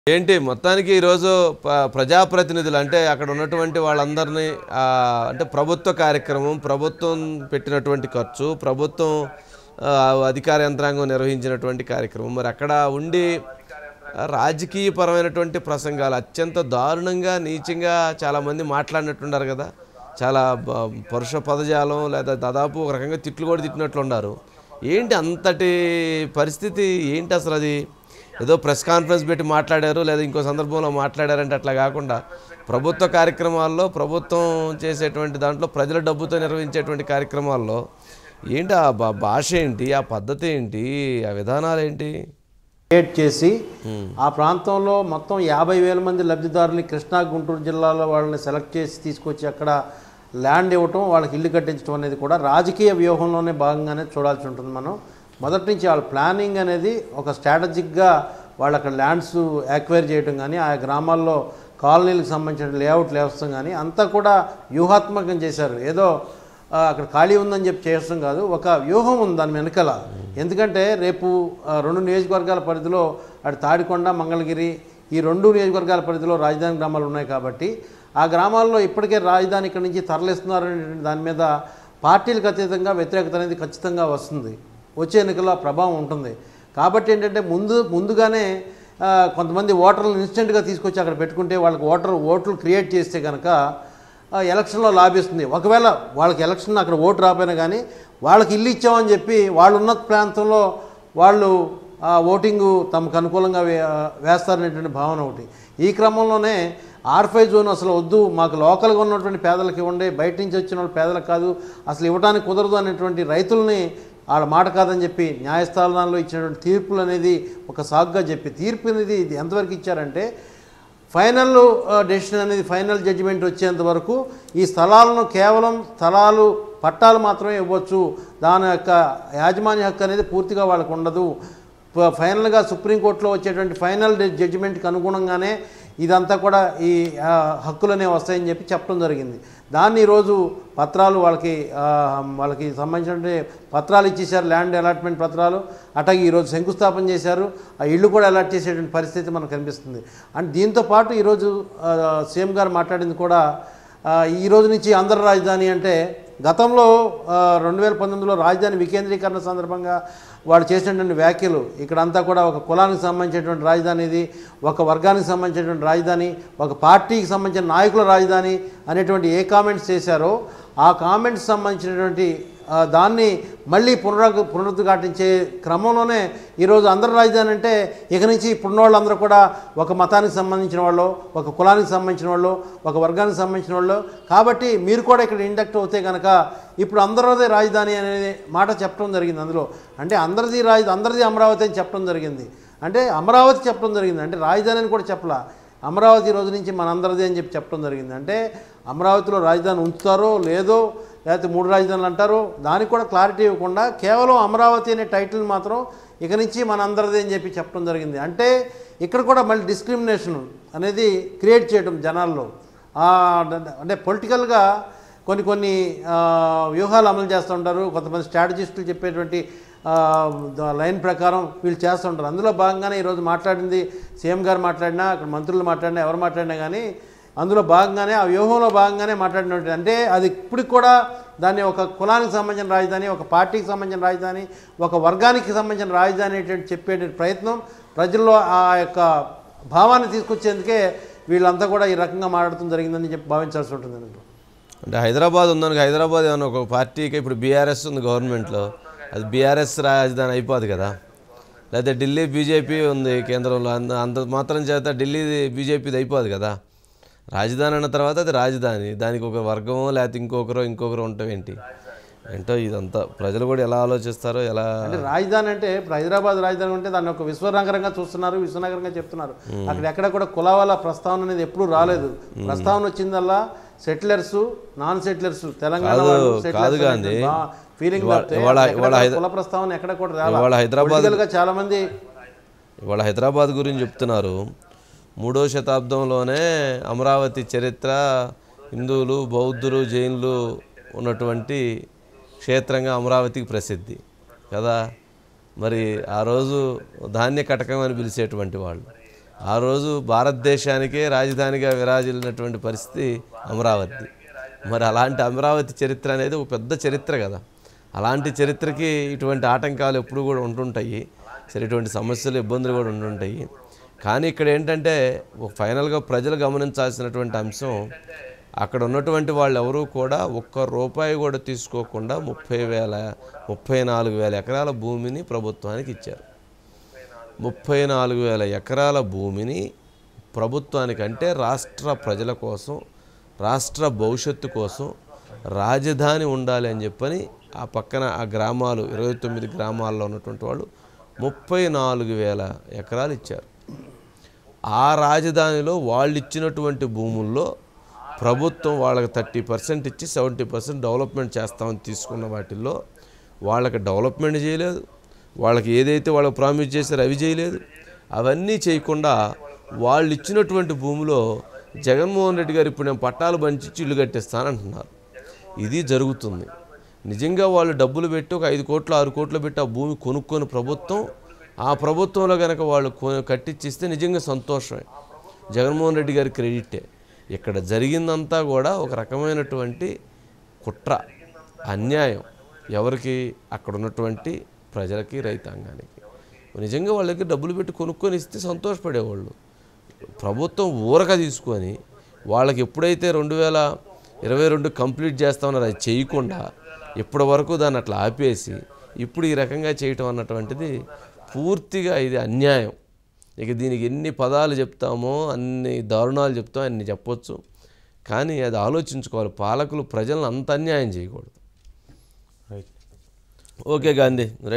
ఏంటి మొత్తానికి ఈరోజు ప- ప్రజాప్రతినిధులు అంటే అక్కడ ఉన్నటువంటి వాళ్ళందరినీ ఆ, అంటే ప్రభుత్వ కార్యక్రమం ప్రభుత్వం పెట్టినటువంటి ఖర్చు ప్రభుత్వం ఆ, అధికార యంత్రాంగం నిర్వహించినటువంటి కార్యక్రమం మరి అక్కడ ఉండి ఆ, రాజకీయపరమైనటువంటి ప్రసంగాలు అత్యంత దారుణంగా నీచంగా చాలామంది మాట్లాడినట్టున్నారు కదా చాలా బ- పరుష పదజాలం లేదా దాదాపు ఒక రకంగా తిట్లు కూడా తిట్టినట్లున్నారు ఏంటి అంతటి పరిస్థితి ఏంటి అసలు అది ఏదో ప్రెస్ కాన్ఫరెన్స్ పెట్టి మాట్లాడారు లేదా ఇంకో సందర్భంలో మాట్లాడారంటే అట్లా కాకుండా ప్రభుత్వ కార్యక్రమాల్లో ప్రభుత్వం చేసేటువంటి దాంట్లో ప్రజల డబ్బుతో నిర్వహించేటువంటి కార్యక్రమాల్లో ఏంటి ఆ భా- భాష ఏంటి ఆ పద్ధతి ఏంటి ఆ విధానాలు ఏంటి క్రియేట్ చేసి ఆ ప్రాంతంలో మొత్తం యాభై వేల మంది లబ్ధిదారుల్ని కృష్ణా గుంటూరు జిల్లాలో వాళ్ళని సెలెక్ట్ చేసి తీసుకొచ్చి అక్కడ ల్యాండ్ ఇవ్వటం వాళ్ళకి ఇల్లు కట్టించడం అనేది కూడా రాజకీయ వ్యూహంలోనే భాగంగానే చూడాల్సి ఉంటుంది మనం మొదటి నుంచి వాళ్ళ ప్లానింగ్ అనేది ఒక స్ట్రాటజిక్గా వాళ్ళు అక్కడ ల్యాండ్స్ యాక్వైర్ చేయడం కానీ ఆ గ్రామాల్లో కాలనీలకు సంబంధించిన లేఅవుట్ లేవస్తాం కానీ అంతా కూడా వ్యూహాత్మకం చేశారు ఏదో ఆ, అక్కడ ఖాళీ ఉందని చెప్పి చేయడం కాదు ఒక వ్యూహం ఉంది దాని వెనకాల ఎందుకంటే రేపు ఆ, రెండు నియోజకవర్గాల పరిధిలో అటు తాడికొండ మంగళగిరి ఈ రెండు నియోజకవర్గాల పరిధిలో రాజధాని గ్రామాలు ఉన్నాయి కాబట్టి ఆ గ్రామాల్లో ఇప్పటికే రాజధాని ఇక్కడి నుంచి తరలిస్తున్నారనే దాని మీద పార్టీలకు అతీతంగా వ్యతిరేకత అనేది ఖచ్చితంగా వస్తుంది వచ్చే ఎన్నికల్లో ఆ ప్రభావం ఉంటుంది కాబట్టి ఏంటంటే ముందు ముందుగానే ఆ, కొంతమంది ఓటర్లను ఇన్స్టెంట్గా తీసుకొచ్చి అక్కడ పెట్టుకుంటే వాళ్ళకి ఓటర్ ఓట్లు క్రియేట్ చేస్తే కనుక ఆ, ఎలక్షన్లో లాభిస్తుంది ఒకవేళ వాళ్ళకి ఎలక్షన్ అక్కడ ఓటు రాపోయినా కానీ వాళ్ళకి ఇల్లు ఇచ్చామని చెప్పి వాళ్ళు ఉన్న ప్రాంతంలో వాళ్ళు ఆ ఓటింగు తమకు అనుకూలంగా వే వేస్తారనేటువంటి భావన ఒకటి ఈ క్రమంలోనే ఆర్ఫై జోన్ అసలు వద్దు మాకు లోకల్గా ఉన్నటువంటి పేదలకు ఇవ్వండి బయట నుంచి వచ్చిన వాళ్ళు పేదలకు కాదు అసలు ఇవ్వడానికి కుదరదు అనేటువంటి రైతుల్ని వాళ్ళ మాట కాదని చెప్పి న్యాయస్థానాల్లో ఇచ్చినటువంటి తీర్పులు అనేది ఒక సాగుగా చెప్పి తీర్పు అనేది ఇది ఎంతవరకు ఇచ్చారంటే ఫైనల్ డెసిషన్ అనేది ఫైనల్ జడ్జిమెంట్ వచ్చేంత వరకు ఈ స్థలాలను కేవలం స్థలాలు పట్టాలు మాత్రమే ఇవ్వచ్చు దాని యొక్క యాజమాన్య హక్కు అనేది పూర్తిగా వాళ్ళకు ఉండదు ప- ఫైనల్గా సుప్రీంకోర్టులో వచ్చేటువంటి ఫైనల్ జడ్జిమెంట్కి అనుగుణంగానే ఇదంతా కూడా ఈ ఆ, హక్కులనే వస్తాయని చెప్పి చెప్పడం జరిగింది దాన్ని ఈరోజు పత్రాలు వాళ్ళకి ఆ, వాళ్ళకి సంబంధించిన పత్రాలు ఇచ్చేశారు ల్యాండ్ అలాట్మెంట్ పత్రాలు అట్లాగే ఈరోజు శంకుస్థాపన చేశారు ఆ ఇల్లు కూడా అలాట్ చేసేటువంటి పరిస్థితి మనకు కనిపిస్తుంది అండ్ దీంతో పాటు ఈరోజు ఆ, సీఎం గారు మాట్లాడింది కూడా ఆ, ఈ రోజు నుంచి ఆంధ్ర రాజధాని అంటే గతంలో రెండు వేల పంతొమ్మిదిలో రాజధాని వికేంద్రీకరణ సందర్భంగా వాళ్ళు చేసినటువంటి వ్యాఖ్యలు ఇక్కడంతా కూడా ఒక కులానికి సంబంధించినటువంటి రాజధాని ఇది ఒక వర్గానికి సంబంధించినటువంటి రాజధాని ఒక పార్టీకి సంబంధించిన నాయకుల రాజధాని అనేటువంటి ఏ కామెంట్స్ చేశారో ఆ కామెంట్స్ సంబంధించినటువంటి ఆ, దాన్ని మళ్ళీ పునరు పునరుద్ఘాటించే క్రమంలోనే ఈరోజు అందరి రాజధాని అంటే ఇక నుంచి ఇప్పుడున్న వాళ్ళందరూ కూడా ఒక మతానికి సంబంధించిన వాళ్ళు ఒక కులానికి సంబంధించిన వాళ్ళు ఒక వర్గానికి సంబంధించిన వాళ్ళు కాబట్టి మీరు కూడా ఇక్కడ ఇండక్ట్ అవుతే కనుక ఇప్పుడు అందరిదే రాజధాని అనేది మాట చెప్పడం జరిగింది అందులో అంటే అందరిది రాజ అందరిది అమరావతి అని చెప్పడం జరిగింది అంటే అమరావతి చెప్పడం జరిగింది అంటే రాజధాని అని కూడా చెప్పలా అమరావతి ఈ రోజు నుంచి మనందరిది అని చెప్పి చెప్పడం జరిగింది అంటే అమరావతిలో రాజధాని ఉంచుతారో లేదో లేకపోతే మూడు రాజధానులు అంటారో దానికి కూడా క్లారిటీ ఇవ్వకుండా కేవలం అమరావతి అనే టైటిల్ మాత్రం ఇక నుంచి మనందరిది అని చెప్పి చెప్పడం జరిగింది అంటే ఇక్కడ కూడా మళ్ళీ డిస్క్రిమినేషన్ అనేది క్రియేట్ చేయడం జనాల్లో ఆ, అంటే పొలిటికల్గా కొన్ని కొన్ని ఆ, వ్యూహాలు అమలు చేస్తూ ఉంటారు కొంతమంది స్ట్రాటజిస్టులు చెప్పేటువంటి ఆ, ద- లైన్ ప్రకారం వీళ్ళు చేస్తూ ఉంటారు అందులో భాగంగానే ఈరోజు మాట్లాడింది సీఎం గారు మాట్లాడినా అక్కడ మంత్రులు మాట్లాడినా ఎవరు మాట్లాడినా కానీ అందులో భాగంగానే ఆ వ్యూహంలో భాగంగానే మాట్లాడినట్టు అంటే అది ఇప్పటికి కూడా దాన్ని ఒక కులానికి సంబంధించిన రాజధాని ఒక పార్టీకి సంబంధించిన రాజధాని ఒక వర్గానికి సంబంధించిన రాజధాని అనేటువంటి చెప్పే ప్రయత్నం ప్రజల్లో ఆ యొక్క భావాన్ని తీసుకొచ్చేందుకే వీళ్ళంతా కూడా ఈ రకంగా మాట్లాడటం జరిగిందని చెప్పి భావించాల్సి ఉంటుంది అందులో అంటే హైదరాబాద్ ఉందనుకో హైదరాబాద్ ఏమన్నా ఒక పార్టీకి ఇప్పుడు బీఆర్ఎస్ ఉంది గవర్నమెంట్లో అది బీఆర్ఎస్ రాజధాని అయిపోదు కదా లేకపోతే ఢిల్లీ బీజేపీ ఉంది కేంద్రంలో అంత అంత మాత్రం చేత ఢిల్లీ బీజేపీది అయిపోదు కదా రాజధాని అన్న తర్వాత అది రాజధాని దానికి ఒక వర్గమో లేకపోతే ఇంకొకరు ఇంకొకరు ఉండటం ఏంటి ఏంటో ఇదంతా ప్రజలు కూడా ఎలా ఆలోచిస్తారో ఎలా అంటే రాజధాని అంటే ఇప్పుడు హైదరాబాద్ రాజధాని ఉంటే దాన్ని ఒక విశ్వనగరంగా చూస్తున్నారు విశ్వనగరంగా చెప్తున్నారు అక్కడ ఎక్కడ కూడా కులవాల ప్రస్తావన అనేది ఎప్పుడూ రాలేదు ప్రస్తావన వచ్చిందల్లా సెటిలర్స్ నాన్ సెటిలర్స్ తెలంగాణ కాదు, వాళ్ళు కాదు settlers గాంధీ. అనేటువంటి బా- ఫీలింగ్ ఇవాళ- తప్పితే ఇవాళ- ఎక్కడ ఇవాళ కూడా హైద- కుల ప్రస్తావన ఎక్కడ కూడా ఇవాళ రాలేదు హైదరాబాద్ గా చాలా మంది ఇవాళ హైదరాబాద్ గురించి చెప్తున్నారు మూడో శతాబ్దంలోనే అమరావతి చరిత్ర హిందువులు బౌద్ధులు జైన్లు ఉన్నటువంటి క్షేత్రంగా అమరావతికి ప్రసిద్ధి కదా మరి ఆ రోజు ధాన్య కటకం అని పిలిచేటువంటి వాళ్ళు ఆ రోజు భారతదేశానికే రాజధానిగా విరాజిల్లినటువంటి పరిస్థితి అమరావతి మరి అలాంటి అమరావతి చరిత్ర అనేది ఒక పెద్ద చరిత్ర కదా అలాంటి చరిత్రకి ఇటువంటి ఆటంకాలు ఎప్పుడు కూడా ఉంటుంటాయి సరే ఇటువంటి సమస్యలు ఇబ్బందులు కూడా ఉంటుంటాయి కానీ ఇక్కడ ఏంటంటే ఒక ఫైనల్గా ప్రజలు గమనించాల్సినటువంటి అంశం అక్కడ ఉన్నటువంటి వాళ్ళు ఎవరూ కూడా ఒక్క రూపాయి కూడా తీసుకోకుండా ముప్పై వేల ముప్పై నాలుగు వేల ఎకరాల భూమిని ప్రభుత్వానికి ఇచ్చారు ముప్పై నాలుగు వేల ఎకరాల భూమిని ప్రభుత్వానికి అంటే రాష్ట్ర ప్రజల కోసం రాష్ట్ర భవిష్యత్తు కోసం రాజధాని ఉండాలి అని చెప్పని ఆ పక్కన ఆ గ్రామాలు ఇరవై తొమ్మిది గ్రామాల్లో ఉన్నటువంటి వాళ్ళు ముప్పై నాలుగు వేల ఎకరాలు ఇచ్చారు ఆ రాజధానిలో వాళ్ళు ఇచ్చినటువంటి భూముల్లో ప్రభుత్వం వాళ్ళకి థర్టీ పర్సెంట్ ఇచ్చి సెవెంటీ పర్సెంట్ డెవలప్మెంట్ చేస్తామని తీసుకున్న వాటిల్లో వాళ్ళకి డెవలప్మెంట్ చేయలేదు వాళ్ళకి ఏదైతే వాళ్ళకి ప్రామిస్ చేశారో అవి చేయలేదు అవన్నీ చేయకుండా వాళ్ళు ఇచ్చినటువంటి భూమిలో జగన్మోహన్ రెడ్డి గారు ఇప్పుడు నేను పట్టాలు పంచి ఇల్లు కట్టిస్తానంటున్నారు ఇది జరుగుతుంది నిజంగా వాళ్ళు డబ్బులు పెట్టి ఒక ఐదు కోట్లు ఆరు కోట్లు పెట్టి ఆ భూమి కొనుక్కొని ప్రభుత్వం ఆ ప్రభుత్వంలో కనుక వాళ్ళు కొ- కట్టించిస్తే నిజంగా సంతోషమే జగన్మోహన్ రెడ్డి గారి క్రెడిటే ఇక్కడ జరిగిందంతా కూడా ఒక రకమైనటువంటి కుట్ర అన్యాయం ఎవరికి అక్కడ ఉన్నటువంటి ప్రజలకి రైతాంగానికి నిజంగా వాళ్ళకి డబ్బులు పెట్టి కొనుక్కొని ఇస్తే సంతోషపడేవాళ్ళు ప్రభుత్వం ఊరక తీసుకొని వాళ్ళకి ఎప్పుడైతే రెండు వేల ఇరవై రెండు కంప్లీట్ చేస్తామన్నారు అది చేయకుండా ఇప్పటి వరకు దాన్ని అట్లా ఆపేసి ఇప్పుడు ఈ రకంగా చేయటం అన్నటువంటిది పూర్తిగా ఇది అన్యాయం ఇక దీనికి ఎన్ని పదాలు చెప్తామో అన్ని దారుణాలు చెప్తామో అన్ని చెప్పొచ్చు కానీ అది ఆలోచించుకోవాలి పాలకులు ప్రజలను అంత అన్యాయం చేయకూడదు రైట్ ఓకే గాంధీ